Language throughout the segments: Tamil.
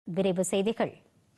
விரைவு செய்திகள்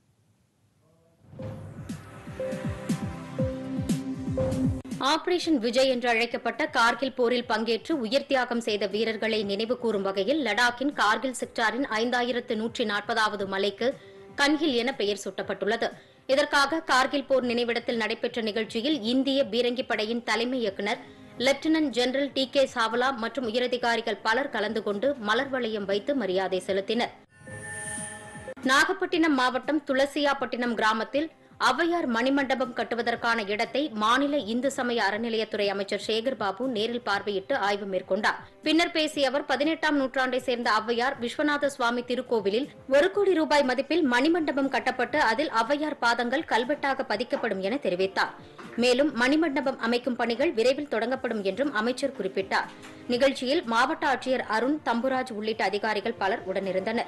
ஆபரேஷன் விஜய் என்று அழைக்கப்பட்ட கார்கில் போரில் பங்கேற்று உயிர் தியாகம் செய்த வீரர்களை நினைவு கூறும் வகையில் லடாக்கின் கார்கில் செக்டாரின் ஐந்தாயிரத்து நூற்றி நாற்பதாவது மலைக்கு கன்ஹில் என பெயர் சூட்டப்பட்டுள்ளது இதற்காக கார்கில் போர் நினைவிடத்தில் நடைபெற்ற நிகழ்ச்சியில் இந்திய பீரங்கி படையின் தலைமை இயக்குநர் lieutenant general D K Chawla மற்றும் உயரதிகாரிகள் பலர் கலந்து கொண்டு மலர் வளையம் வைத்து மரியாதை செலுத்தினர் நாகப்பட்டினம் மாவட்டம் துளசியாப்பட்டினம் கிராமத்தில் ஔவையார் மணிமண்டபம் கட்டுவதற்கான இடத்தை மாநில இந்து சமய அறநிலையத்துறை அமைச்சர் சேகர் பாபு நேரில் பார்வையிட்டு ஆய்வு மேற்கொண்டார் பின்னர் பேசிய அவர் பதினெட்டாம் நூற்றாண்டை சேர்ந்த ஔவையார் விஸ்வநாத சுவாமி திருக்கோவிலில் ஒரு கோடி ரூபாய் மதிப்பில் மணிமண்டபம் கட்டப்பட்டு அதில் ஔவையார் பாதங்கள் கல்வெட்டாக பதிக்கப்படும் என தெரிவித்தார் மேலும் மணிமண்டபம் அமைக்கும் பணிகள் விரைவில் தொடங்கப்படும் என்றும் அமைச்சர் குறிப்பிட்டார் நிகழ்ச்சியில் மாவட்ட ஆட்சியர் அருண் தம்புராஜ் உள்ளிட்ட அதிகாரிகள் பலர் உடனிருந்தனர்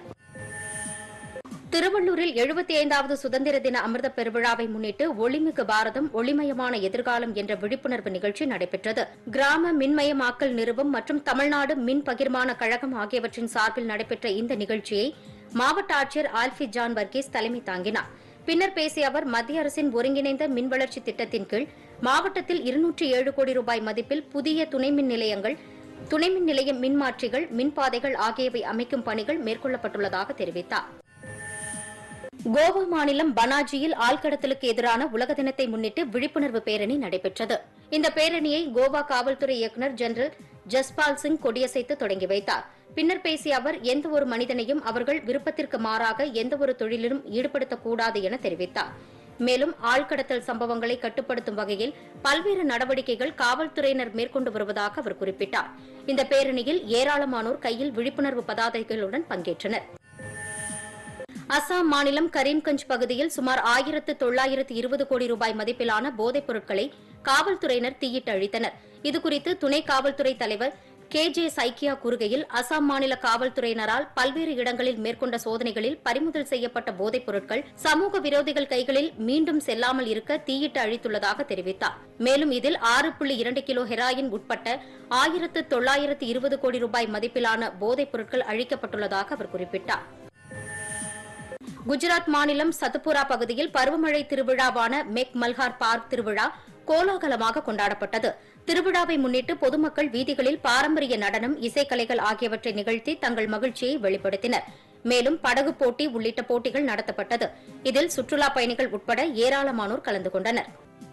திருவள்ளூரில் எழுபத்தி ஐந்தாவது சுதந்திர தின அமிர்த பெருவிழாவை முன்னிட்டு ஒளிமிகு பாரதம் ஒளிமயமான எதிர்காலம் என்ற விழிப்புணர்வு நிகழ்ச்சி நடைபெற்றது கிராம மின்மயமாக்கல் நிறுவம் மற்றும் தமிழ்நாடு மின் பகிர்மான கழகம் ஆகியவற்றின் சார்பில் நடைபெற்ற இந்த நிகழ்ச்சியை மாவட்ட ஆட்சியர் ஆல்பி ஜான் வர்கீஸ் தலைமை தாங்கினார் பின்னர் பேசிய அவர் மத்திய அரசின் ஒருங்கிணைந்த மின் வளர்ச்சி திட்டத்தின் கீழ் மாவட்டத்தில் இருநூற்றி ஏழு கோடி ரூபாய் மதிப்பில் புதிய துணை மின் நிலையங்கள் துணை மின் நிலைய மின்மாற்றிகள் மின்பாதைகள் ஆகியவை அமைக்கும் பணிகள் மேற்கொள்ளப்பட்டுள்ளதாக தெரிவித்தார் கோவா மாநிலம் பனாஜியில் ஆள்கடத்தலுக்கு எதிரான உலக தினத்தை முன்னிட்டு விழிப்புணர்வு பேரணி நடைபெற்றது இந்த பேரணியை கோவா காவல்துறை இயக்குநர் ஜெனரல் ஜஸ்பால் சிங் கொடியசைத்து தொடங்கி வைத்தார் பின்னர் பேசிய அவர் எந்த ஒரு மனிதனையும் அவர்கள் விருப்பத்திற்கு மாறாக எந்த ஒரு தொழிலிலும் ஈடுபடுத்தக்கூடாது என தெரிவித்தார் மேலும் ஆழ்கடத்தல் சம்பவங்களை கட்டுப்படுத்தும் வகையில் பல்வேறு நடவடிக்கைகள் காவல்துறையினர் மேற்கொண்டு வருவதாக அவர் குறிப்பிட்டார் இந்த பேரணியில் ஏராளமானோர் கையில் விழிப்புணர்வு பதாதைகளுடன் பங்கேற்றனர் அசாம் மாநிலம் கரீம்கஞ்ச் பகுதியில் சுமார் ஆயிரத்து தொள்ளாயிரத்து இருபது கோடி ரூபாய் மதிப்பிலான போதைப் பொருட்களை காவல்துறையினர் தீயிட்டு அழித்தனர் இதுகுறித்து துணை காவல்துறை தலைவர் கே ஜே சைக்கியா கூறுகையில் அசாம் மாநில காவல்துறையினரால் பல்வேறு இடங்களில் மேற்கொண்ட சோதனைகளில் பறிமுதல் செய்யப்பட்ட போதைப் பொருட்கள் சமூக விரோதிகள் கைகளில் மீண்டும் செல்லாமல் இருக்க தீயிட்டு அழித்துள்ளதாக தெரிவித்தார் மேலும் இதில் ஆறு புள்ளி இரண்டு கிலோ ஹெராயின் உட்பட்ட ஆயிரத்து தொள்ளாயிரத்து இருபது கோடி ரூபாய் மதிப்பிலான போதைப் பொருட்கள் அழிக்கப்பட்டுள்ளதாக அவர் குறிப்பிட்டார் குஜராத் மாநிலம் சத்புரா பகுதியில் பருவமழை திருவிழாவான மெக் மல்ஹார் பார்க் திருவிழா கோலாகலமாக கொண்டாடப்பட்டது திருவிழாவை முன்னிட்டு பொதுமக்கள் வீதிகளில் பாரம்பரிய நடனம் இசைக்கலைகள் ஆகியவற்றை நிகழ்த்தி தங்கள் மகிழ்ச்சியை வெளிப்படுத்தினர் மேலும் படகு போட்டி உள்ளிட்ட போட்டிகள் நடத்தப்பட்டது இதில் சுற்றுலாப் பயணிகள் உட்பட ஏராளமானோர் கலந்து கொண்டனர்